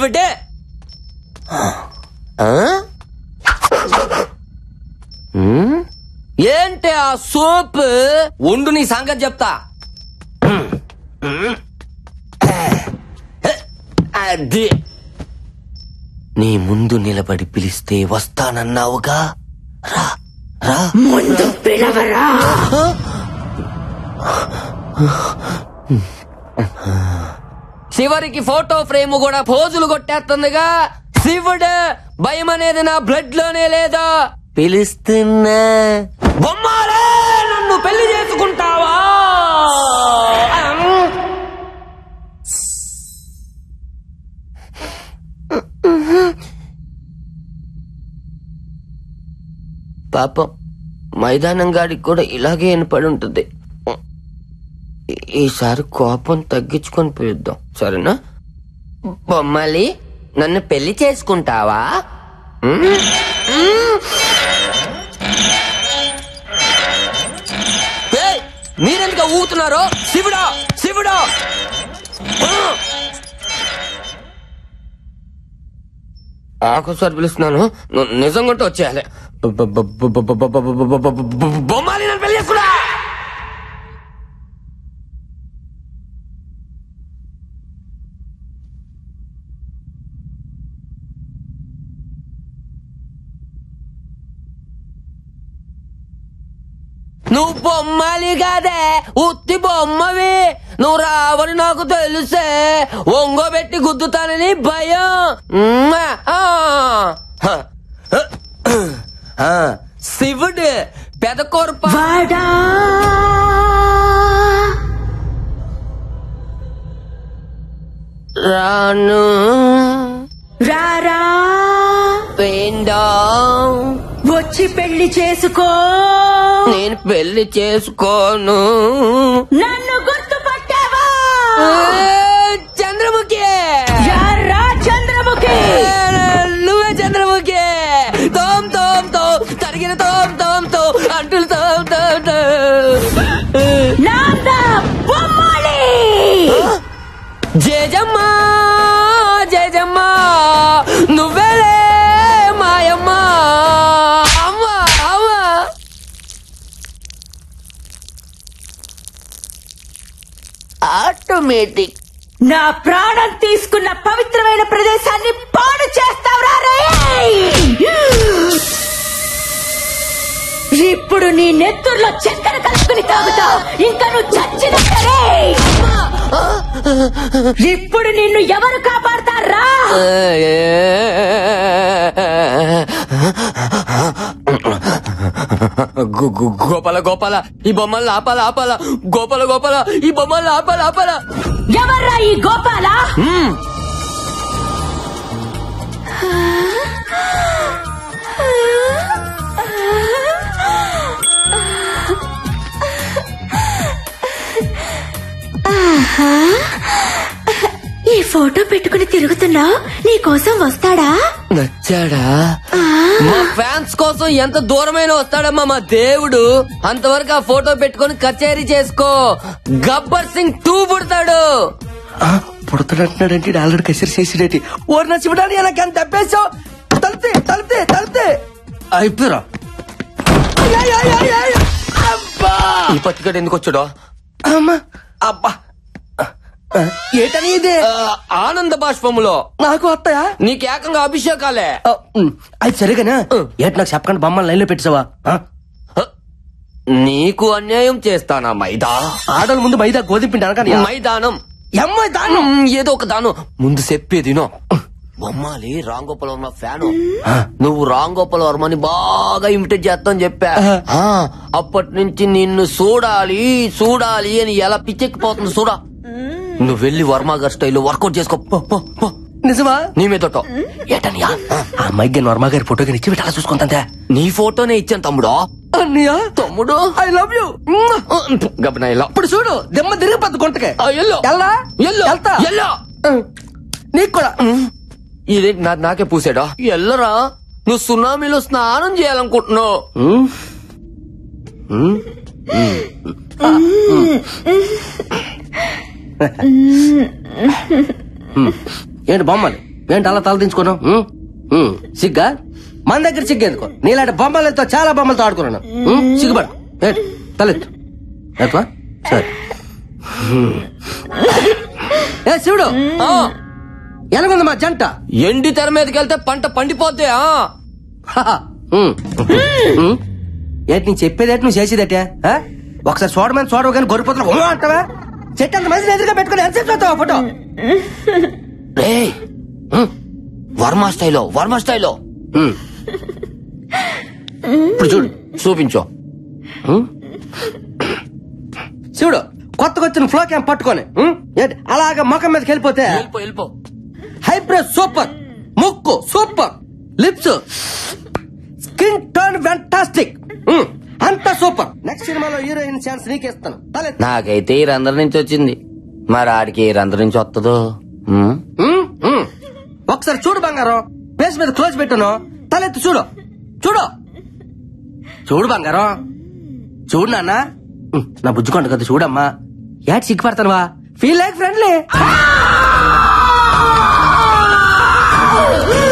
శివుడే ఆ? ఉమ్? ఏంటి ఆ సోప్ ఉండు నీ సంగతి చెప్తా అది నీ ముందు నిలబడి పిలిస్తే వస్తానన్నావుగా రా రా ముందు పిలవరా చివరికి ఫోటో ఫ్రేమ్ కూడా పోజులు కొట్టేస్తుందిగా శివుడు భయం అనేది నా బ్లడ్ లోనే లేదా పిలుస్తున్నా బొమ్మాలే నన్ను పెళ్లి చేసుకుంటావా పాపం మైదానం గాడికి కూడా ఇలాగే వినపడి ఉంటుంది ఈ- ఈసారి కోపం తగ్గించుకొని పిలుద్దాం సరేనా బొమ్మలి నన్ను పెళ్లి చేసుకుంటావా ఉమ్? ఉమ్. ఏయ్, మీరెందుకు ఊగుతున్నారు శివుడా శివుడా ఉమ్. ఆకోసారి పిలుస్తున్నాను నువ్వు నిజంగా ఉంటే వచ్చేయాలి బొ- బొ- బొ- బొ- బొ- బొ- బొ- బొ- బొ- బొ- బొ- బొ- బొమ్మాలి నన్ను పెళ్లి చేసుకున్నా నువ్వు బొమ్మలి కాదే ఉత్తి బొమ్మవి నువ్వు రావని నాకు తెలుసే ఒంగోబెట్టి గుద్దుతానని భయం మ్మా! ఆ! హ! ఆ! శివుడు పెదకొరప వాడా రాను రారా పెండా వచ్చి పెళ్లి చేసుకో నేను పెళ్లి చేసుకోను నన్ను గుర్తుపట్టావా ఏ, చంద్రముఖి యారా చంద్రముఖి నువ్వే చంద్రముఖి తోం తోం తో తరిగిన తోం తోం తో అంటులు తోం తోం తో నాందా బొమ్మాలి జేజమ్మ జేజమ్మ నువ్వేలే మాయమ్మ అమ్మ అమ్మ ఆటోమేటిక్ నా ప్రాణం తీసుకున్న పవిత్రమైన ప్రదేశాన్ని పాడు చేస్తావురా రేయ్! ఇప్పుడు నీ నెత్తుర్లో చక్కెర కలుపుకుని తాగుతావు ఇంకా నువ్వు చచ్చినట్టే ఇప్పుడు నిన్ను ఎవరు కాపాడతారా గు- గు- గోపాల గోపాల ఈ బొమ్మలు ఆపాల ఆపాల గోపాల గోపాల ఈ బొమ్మలు ఆపాల ఆపాల ఎవర్రా ఈ గోపాల మ్మ్. ఈ ఫోటో పెట్టుకుని తిరుగుతున్నావు నీ కోసం వస్తాడా నచ్చాడా మా ఫ్యాన్స్ కోసం ఎంత దూరమైన వస్తాడమ్మా మా దేవుడు అంతవరకు ఆ ఫోటో పెట్టుకొని కచేరీ చేసుకో గబ్బర్ సింగ్ టూ పుడతాడు పుడతాడంటున్నాడంటే ఆల్రెడీ కసిరి చేసిడేటి ఓరి నా శివడాని నాకు ఎంత తప్పేసావు తలితే తలితే తలితే అయిపోయారా ఈ పత్తికడు ఎందుకు వచ్చాడో అమ్మా అబ్బా ఏటని ఇది ఆ, ఆనంద బాష్పములో నాకు వస్తాయా నీకు ఏకంగా అభిషేకాలే ఆ, ఉమ్, అది సరిగానా ఏటి నాకు చెప్పకుండా బొమ్మలు లైన్లో పెట్టావా హ, నీకు అన్యాయం చేస్తానా మైదా ఆడల ముందు మైదా గోధుమ పిండి అనగా మైదానం అమ్మాయి దాను మ్, ఏదో ఒక దాను ముందు చెప్పేదినో బొమ్మాలి రామ్ గోపాల్ వర్మ ఫ్యాను నువ్వు రామ్ గోపాల్ వర్మని బాగా ఇమిటేట్ చేస్తావు చెప్పా ఆ, అప్పటి నుంచి నిన్ను చూడాలి చూడాలి అని ఎలా పిచ్చెక్కిపోతుంది చూడా నువ్వు వెళ్ళి వర్మ గారి స్టైల్లో వర్కౌట్ చేసుకో పో, పో, పో. నిజమా నీ మీదటో ఏటనియా ఆ అమ్మాయికి వర్మ గారి ఫోటో కానీ ఇచ్చి పెట్టాలా చూసుకుంటా నీ ఫోటోనే ఇచ్చాను తమ్ముడు అన్నయ్య తమ్ముడు ఐ లవ్ యూ గబనా ఇలా ఇప్పుడు చూడు దెమ్మ తిరిగిపోద్ది గుంటకే ఆ, ఎల్లో ఎల్లా ఎల్లో వెళ్తా ఎల్లో నీకు కూడా ఇది నా నాకే పూసాడా ఎల్లరా నువ్వు సునామీలో స్నానం చేయాలనుకుంటున్నావు ఉమ్. ఉమ్. ఉమ్. ఏంటి బొమ్మలు ఏంటి అలా తల దించుకున్నావు ఉమ్, ఉమ్, సిగ్గా మన దగ్గర సిగ్గేందుకో నీలాంటి బొమ్మలతో చాలా బొమ్మలతో ఆడుకున్నాను ఉమ్, సిగ్గుపడు ఏంటి తలెత్తు ఎత్తువా సరే ఉమ్. ఏ శివుడు ఆ, ఎలాగుంది మా జంట ఎండి తెర మీదకి వెళ్తే పంట పండిపోద్ది ఆ హహ. ఉమ్. ఉమ్. ఏంటి నేను చెప్పేది ఏంటి నువ్వు చేసేదటే ఆ? ఒకసారి చూడమని చూడవు కానీ గొర్రెపోతులు ఉమ్మా అంటావా చెట్టు అంత మంది ఎదురుగా పెట్టుకుని ఎంతసేపు చూస్తావా ఫోటో రే వర్మ స్టైలో వర్మ స్టైలో ఉమ్. ఇప్పుడు చూడు చూపించు ఉమ్. చూడు కొత్తగా వచ్చిన ఫ్లో క్యాంప్ పట్టుకొని ఉమ్, ఏంటి అలాగ ముఖం మీదకి వెళ్ళిపోతే వెళ్ళిపో వెళ్ళిపో హైబ్రో సూపర్ ముక్కు super lips skin turn fantastic అంతా సూపర్ నెక్స్ట్ సినిమాలో హీరోయిన్ ఛాన్స్ నీకేస్తాను తలెత్తు. నాకైతే ఈ రంధ్రం నుంచి వచ్చింది మరి ఆడికి ఏ రంధ్రం నుంచి వస్తుందో ఉమ్, ఉమ్, ఉమ్. ఒకసారి చూడు బంగారం పేస్ మీద క్లోజ్ పెట్టాను తలెత్తు చూడు చూడు చూడు బంగారం చూడు నాన్న ఉమ్, నా బుజ్జుకోండి కదా చూడమ్మా యాడ్ సిగ్గుపడతానువా ఫీల్ లైక్ ఫ్రెండ్లీ